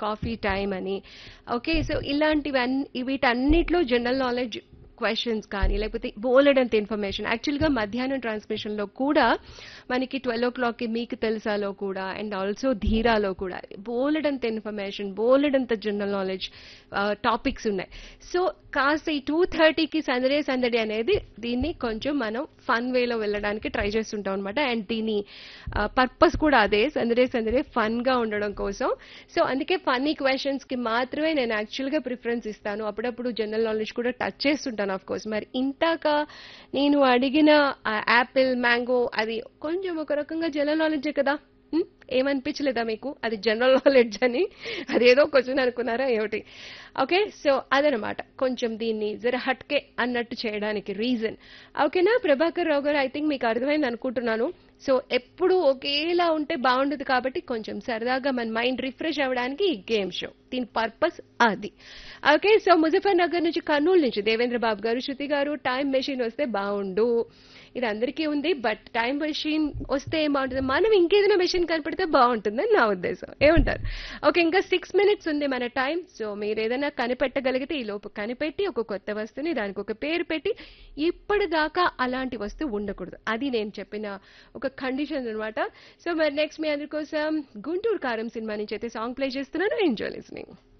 coffee time అని okay so ఇలాంటివన్నీ వీటన్నిటిలో జనరల్ నాలెడ్జ్ క్వశ్చన్స్ కానీ లేకపోతే బోలెడంత ఇన్ఫర్మేషన్ యాక్చువల్గా మధ్యాహ్నం ట్రాన్స్మిషన్లో కూడా మనకి ట్వెల్వ్ ఓ క్లాక్కి మీకు తెలుసాలో కూడా అండ్ ఆల్సో ధీరాలో కూడా బోలెడంత ఇన్ఫర్మేషన్ బోలెడంత జనరల్ నాలెడ్జ్ టాపిక్స్ ఉన్నాయి సో కాస్త ఈ టూ థర్టీకి సందడే సందడి అనేది దీన్ని కొంచెం మనం ఫన్ వేలో వెళ్ళడానికి ట్రై చేస్తుంటాం అనమాట అండ్ దీని పర్పస్ కూడా అదే సందడే సందడే ఫన్గా ఉండడం కోసం సో అందుకే ఫన్నీ క్వశ్చన్స్కి మాత్రమే నేను యాక్చువల్గా ప్రిఫరెన్స్ ఇస్తాను అప్పుడప్పుడు జనరల్ నాలెడ్జ్ కూడా టచ్ చేస్తుంటాను ఆఫ్ కోర్స్ మరి ఇంతాక నేను అడిగిన యాపిల్ మ్యాంగో అది కొంచెం ఒక రకంగా జనరల్ నాలెడ్జే కదా ఉమ్, ఏమనిపించలేదా మీకు అది జనరల్ నాలెడ్జ్ అని అదేదో క్వశ్చన్ అనుకున్నారా ఏమిటి ఓకే సో అదనమాట కొంచెం దీన్ని జర హట్కే అన్నట్టు చేయడానికి రీజన్ ఓకేనా ప్రభాకర్ రావు గారు ఐ థింక్ మీకు అర్థమైంది అనుకుంటున్నాను సో ఎప్పుడు ఒకేలా ఉంటే బాగుండదు కాబట్టి కొంచెం సరదాగా మన మైండ్ రిఫ్రెష్ అవ్వడానికి ఈ గేమ్ షో దీని పర్పస్ అది ఓకే సో ముజఫర్ నగర్ నుంచి కర్నూలు నుంచి దేవేంద్ర బాబు గారు శృతి గారు టైం మెషిన్ వస్తే బాగుండు ఇది అందరికీ ఉంది బట్ టైం మెషిన్ వస్తే ఏం బాగుంటుంది మనం ఇంకేదైనా మెషిన్ కనిపెడితే బాగుంటుందని నా ఉద్దేశం ఏమంటారు ఓకే ఇంకా సిక్స్ మినిట్స్ ఉంది మన టైం సో మీరు ఏదైనా కనిపెట్టగలిగితే ఈ లోపు కనిపెట్టి ఒక కొత్త వస్తువుని దానికి ఒక పేరు పెట్టి ఇప్పటిదాకా అలాంటి వస్తువు ఉండకూడదు అది నేను చెప్పిన ఒక కండిషన్ అన్నమాట సో మరి నెక్స్ట్ మీ అందరి కోసం గుంటూరు కారం సినిమా నుంచి అయితే సాంగ్ ప్లే చేస్తున్నాను ఎంజాయ్ లిస్నింగ్